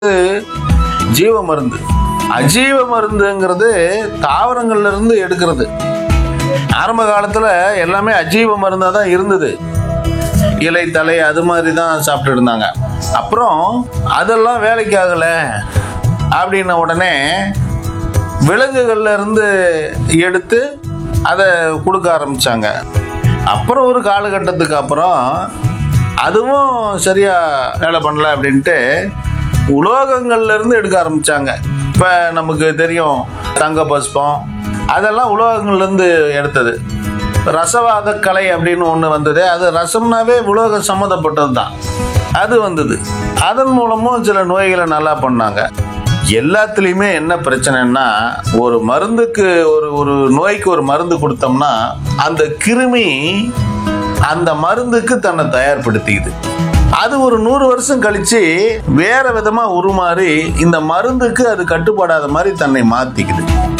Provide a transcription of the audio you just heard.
ஜீவ மருந்து அஜீவ மருந்துங்கிறது தாவரங்கள்ல இருந்து எடுக்கிறது ஆரம்ப காலத்துல எல்லாமே அஜீவ மருந்தா தான் இருந்தது இலை தலை அது மாதிரி தான் சாப்பிட்டு இருந்தாங்க அப்புறம் அதெல்லாம் வேலைக்கு ஆகல அப்படின்ன உடனே விலங்குகள்ல இருந்து எடுத்து அதை கொடுக்க ஆரம்பிச்சாங்க அப்புறம் ஒரு காலகட்டத்துக்கு அப்புறம் அதுவும் சரியா வேலை பண்ணல அப்படின்ட்டு உலோகங்கள்ல இருந்து எடுக்க ஆரம்பிச்சாங்க இப்போ நமக்கு தெரியும் தங்க பஸ்பம் அதெல்லாம் உலோகங்கள்ல இருந்து எடுத்தது ரசவாத கலை அப்படின்னு ஒன்று வந்தது அது ரசம்னாவே உலோகம் சம்மந்தப்பட்டது தான் அது வந்தது அதன் மூலமும் சில நோய்களை நல்லா பண்ணாங்க எல்லாத்துலேயுமே என்ன பிரச்சனைன்னா ஒரு மருந்துக்கு ஒரு ஒரு நோய்க்கு ஒரு மருந்து கொடுத்தோம்னா அந்த கிருமி அந்த மருந்துக்கு தன்னை தயார்படுத்திக்குது அது ஒரு நூறு வருஷம் கழிச்சு வேற விதமா உருமாறி இந்த மருந்துக்கு அது கட்டுப்படாத மாதிரி தன்னை மாத்திக்குது